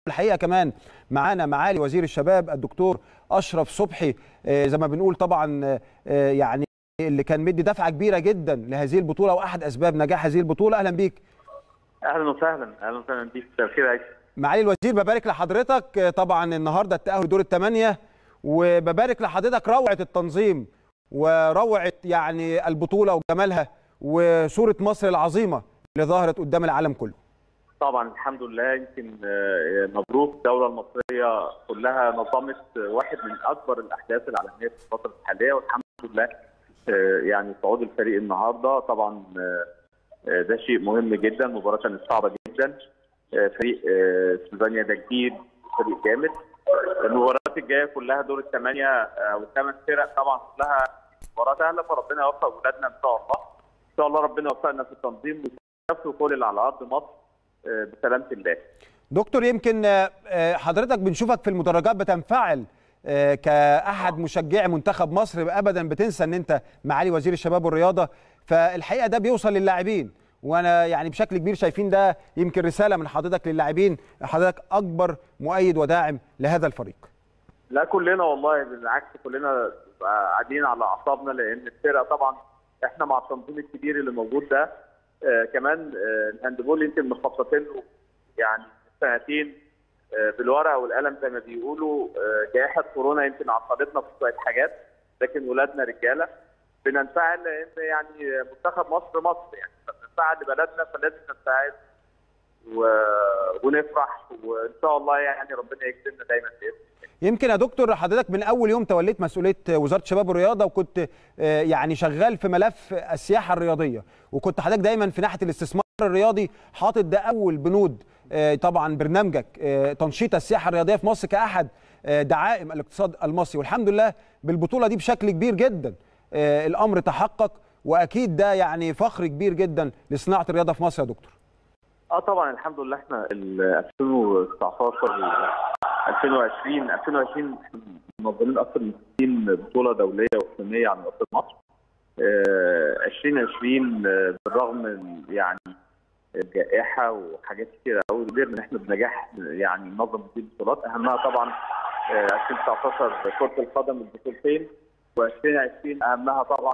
الحقيقه كمان معانا معالي وزير الشباب الدكتور اشرف صبحي زي ما بنقول طبعا يعني اللي كان مدي دفعه كبيره جدا لهذه البطوله واحد اسباب نجاح هذه البطوله اهلا بيك اهلا وسهلا اهلا وسهلا بيك مساء الخير معالي الوزير ببارك لحضرتك طبعا النهارده التاهل دور الثمانيه وببارك لحضرتك روعه التنظيم وروعه يعني البطوله وجمالها وصوره مصر العظيمه اللي ظهرت قدام العالم كله طبعا الحمد لله يمكن مبروك الدوله المصريه كلها نظمت واحد من اكبر الاحداث العالميه في الفتره الحاليه والحمد لله يعني صعود الفريق النهارده طبعا ده شيء مهم جدا مباراه كانت صعبه جدا فريق اسبانيا ده جديد فريق جامد المباريات الجايه كلها دور الثمانيه والثمان فرق طبعا كلها مباراه سهله فربنا يوفق اولادنا ان شاء الله ان شاء الله ربنا يوفقنا في التنظيم ويكفوا كل اللي على ارض مصر بسلامه الله دكتور يمكن حضرتك بنشوفك في المدرجات بتنفعل كاحد مشجعي منتخب مصر ابدا بتنسى ان انت معالي وزير الشباب والرياضه فالحقيقه ده بيوصل للاعبين وانا يعني بشكل كبير شايفين ده يمكن رساله من حضرتك للاعبين حضرتك اكبر مؤيد وداعم لهذا الفريق لا كلنا والله بالعكس كلنا قاعدين على اعصابنا لان الفرقه طبعا احنا مع التنظيم الكبير اللي موجود ده آه كمان آه الهاندبول يمكن مخططين له يعني سنتين آه بالورقه والقلم زي ما بيقولوا آه جائحه كورونا يمكن عطلتنا في شويه حاجات لكن ولادنا رجاله بننفعل لان يعني منتخب مصر مصر يعني بننفعل لبلدنا فلازم ننفعل و... ونفرح وان شاء الله يعني ربنا يكرمنا دايما باذن يمكن يا دكتور حضرتك من اول يوم توليت مسؤوليه وزاره الشباب والرياضه وكنت يعني شغال في ملف السياحه الرياضيه وكنت حضرتك دايما في ناحيه الاستثمار الرياضي حاطط ده اول بنود طبعا برنامجك تنشيط السياحه الرياضيه في مصر كاحد دعائم الاقتصاد المصري والحمد لله بالبطوله دي بشكل كبير جدا الامر تحقق واكيد ده يعني فخر كبير جدا لصناعه الرياضه في مصر يا دكتور اه طبعا الحمد لله احنا 2019 2020 2020 منظمين اكثر من 60 بطوله دوليه واقليميه على ارض مصر. آه 2020 آه بالرغم من يعني الجائحه وحاجات كتيره قوي قدرنا ان احنا بنجاح يعني ننظم دي البطولات اهمها طبعا آه 2019 كره القدم البطولتين و2020 اهمها طبعا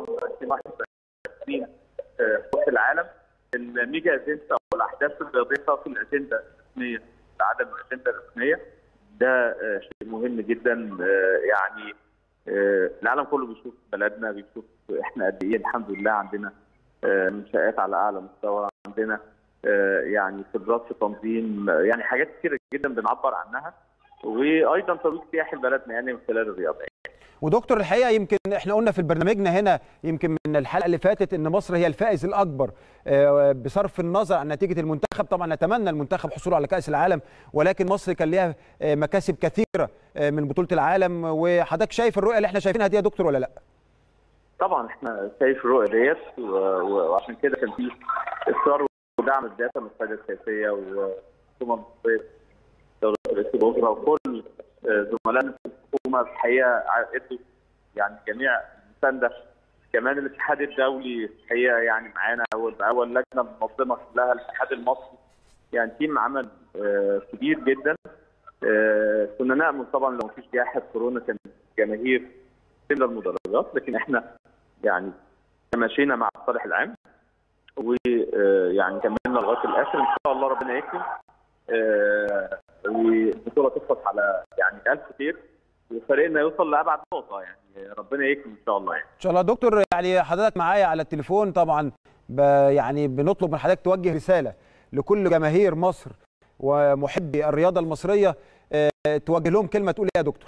2021 كاس العالم الميجا اجنده والاحداث الرياضيه في الاجنده الرسميه عدم الاجنده الرسميه ده شيء مهم جدا يعني العالم كله بيشوف بلدنا بيشوف احنا قد ايه الحمد لله عندنا منشات على اعلى مستوى عندنا يعني خبرات في تنظيم يعني حاجات كثيره جدا بنعبر عنها وايضا ترويج سياحي لبلدنا يعني من خلال الرياضه ودكتور الحقيقه يمكن احنا قلنا في برنامجنا هنا يمكن من الحلقه اللي فاتت ان مصر هي الفائز الاكبر بصرف النظر عن نتيجه المنتخب طبعا نتمنى المنتخب حصوله على كاس العالم ولكن مصر كان ليها مكاسب كثيره من بطوله العالم وحضرتك شايف الرؤيه اللي احنا شايفينها دي يا دكتور ولا لا؟ طبعا احنا شايف الرؤيه ديت وعشان كده كان في اصرار ودعم الذات من القياده السياسيه والحكومه المصريه دوله رئيس الوزراء وكل زملائنا في الحكومه الحقيقه ادوا يعني جميع المسانده كمان الاتحاد الدولي الحقيقه يعني معانا اول باول لجنه منظمه كلها الاتحاد المصري يعني تيم عمل آه كبير جدا آه كنا نامل طبعا لو مفيش جائحه كورونا كان الجماهير تملى المدرجات لكن احنا يعني تماشينا مع الصالح العام ويعني كملنا لغايه الاخر ان شاء الله ربنا يكرم آه والبطوله تخلص على يعني الف خير وفريقنا يوصل لابعد نقطه يعني ربنا يكرم ان شاء الله يعني. ان شاء الله دكتور يعني حضرتك معايا على التليفون طبعا يعني بنطلب من حضرتك توجه رساله لكل جماهير مصر ومحبي الرياضه المصريه توجه لهم كلمه تقول ايه يا دكتور؟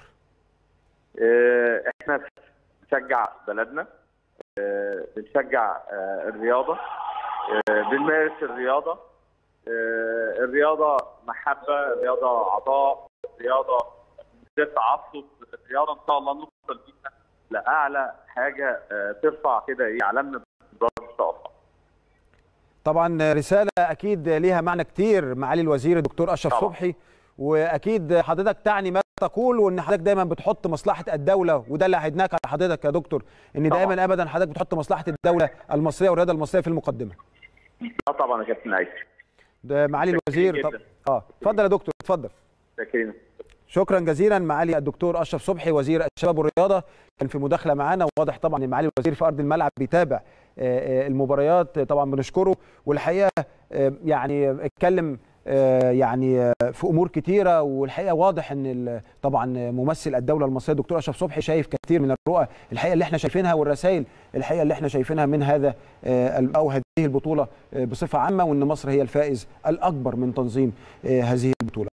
احنا بنشجع بلدنا بنشجع الرياضه بنمارس الرياضه الرياضه محبه الرياضه عطاء الرياضه غير تعصب الرياضه ان شاء الله نوصل بيها لاعلى حاجه ترفع كده ايه علمنا باستمرار ان شاء الله طبعا رساله اكيد ليها معنى كتير معالي الوزير الدكتور اشرف صبحي واكيد حضرتك تعني ما تقول وان حضرتك دايما بتحط مصلحه الدوله وده اللي عهدناك على حضرتك يا دكتور ان دايما طبعا. ابدا حضرتك بتحط مصلحه الدوله المصريه والرياضه المصريه في المقدمه. اه طبعا يا كابتن عايز. ده معالي الوزير طب اه اتفضل يا دكتور اتفضل. شاكرين شكرا جزيلا معالي الدكتور اشرف صبحي وزير الشباب والرياضه كان في مداخله معانا وواضح طبعا ان معالي الوزير في ارض الملعب بيتابع المباريات طبعا بنشكره والحقيقه يعني اتكلم يعني في امور كتيره والحقيقه واضح ان طبعا ممثل الدوله المصريه الدكتور اشرف صبحي شايف كثير من الرؤى الحقيقه اللي احنا شايفينها والرسائل الحقيقه اللي احنا شايفينها من هذا او هذه البطوله بصفه عامه وان مصر هي الفائز الاكبر من تنظيم هذه البطوله